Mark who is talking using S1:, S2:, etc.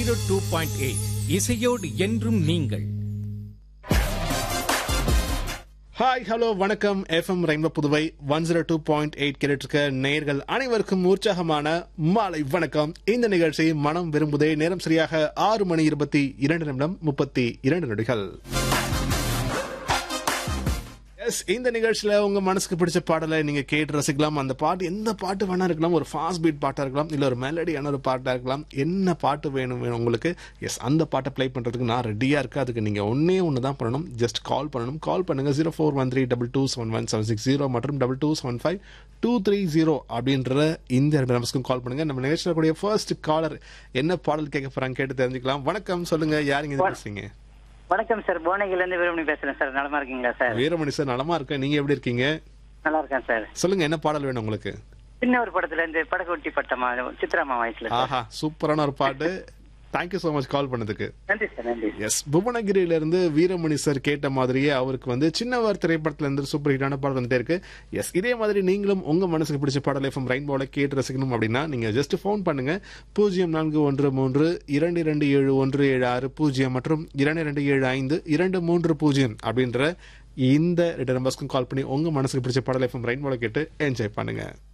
S1: zero two point eight இசையோடு என்றும் நீங்கள்
S2: ஹாய் ஹலோ வணக்கம் FM Rainbow Puduvai one zero two point eight கேட்டுருக்க நேயர்கள் அனைவருக்கும் உற்சாகமான மாலை வணக்கம் இந்த நிகழ்ச்சி மனம் விரும்புதே நேரம் சரியாக ஆறு மணி இருபத்தி இரண்டு நிமிடம் முப்பத்தி இரண்டு நொடிகள் எஸ் இந்த நிகழ்ச்சியில உங்க மனசுக்கு பிடிச்ச பாடலை நீங்க கேட்டு ரசிக்கலாம் அந்த பாட்டு எந்த பாட்டு வேணா இருக்கலாம் ஒரு ஃபாஸ்ட் பீட் பாட்டா இருக்கலாம் இல்ல ஒரு மெலடியான ஒரு பாட்டா இருக்கலாம் என்ன பாட்டு வேணும் வேணும் உங்களுக்கு எஸ் அந்த பாட்டை ப்ளே பண்றதுக்கு நான் ரெடியா இருக்கேன் அதுக்கு நீங்க ஒன்னே ஒன்று தான் பண்ணணும் ஜஸ்ட் கால் பண்ணணும் கால் பண்ணுங்க zero four one three double two seven one seven six zero மற்றும் double two seven five two three zero அப்படின்ற இந்த ரெண்டு நம்பர்ஸ்க்கும் கால் பண்ணுங்க நம்ம நிகழ்ச்சியில் கூடிய ஃபர்ஸ்ட் காலர் என்ன பாடல் கேட்க போறாங்க கேட்டு தெரிஞ்சுக்கலாம் வணக்கம் சொல்லுங்க யாருங்க இது பேசுறீங்க
S3: வணக்கம் சார் புவனகில இருந்து வீரமணி பேசுறேன் சார் நலமா இருக்கீங்களா சார்
S2: வீரமணி சார் நலமா இருக்கேன் நீங்க எப்படி இருக்கீங்க
S3: நல்லா இருக்கேன் சார்
S2: சொல்லுங்க என்ன பாடல் வேணும் உங்களுக்கு
S3: சின்ன ஒரு படத்துல இருந்து படகொட்டி பட்டமா சித்ராமா வயசுல சார்
S2: ஆஹா சூப்பரான ஒரு பாட்டு தேங்க்யூ ஸோ மச் கால் பண்ணதுக்கு
S3: நன்றி சார் நன்றி
S2: எஸ் புவனகிரியில இருந்து வீரமணி சார் கேட்ட மாதிரியே அவருக்கு வந்து சின்னவர் திரைப்படத்துல இருந்து சூப்பர் ஹிட்டான பாடல் வந்துட்டே இருக்கு எஸ் இதே மாதிரி நீங்களும் உங்க மனசுக்கு பிடிச்ச பாடல் எஃப்எம் ரெயின்போல கேட்டு ரசிக்கணும் அப்படின்னா நீங்க ஜஸ்ட் ஃபோன் பண்ணுங்க பூஜ்ஜியம் நான்கு ஒன்று மூன்று இரண்டு இரண்டு ஏழு ஒன்று ஏழு ஆறு பூஜ்ஜியம் மற்றும் இரண்டு இரண்டு ஏழு ஐந்து இரண்டு மூன்று பூஜ்ஜியம் அப்படின்ற இந்த ரெண்டு நம்பர்ஸ்க்கும் கால் பண்ணி உங்க மனசுக்கு பிடிச்ச பாடல் எஃப்எம் ரெயின்போல கேட்டு என்ஜாய் பண்ணுங்க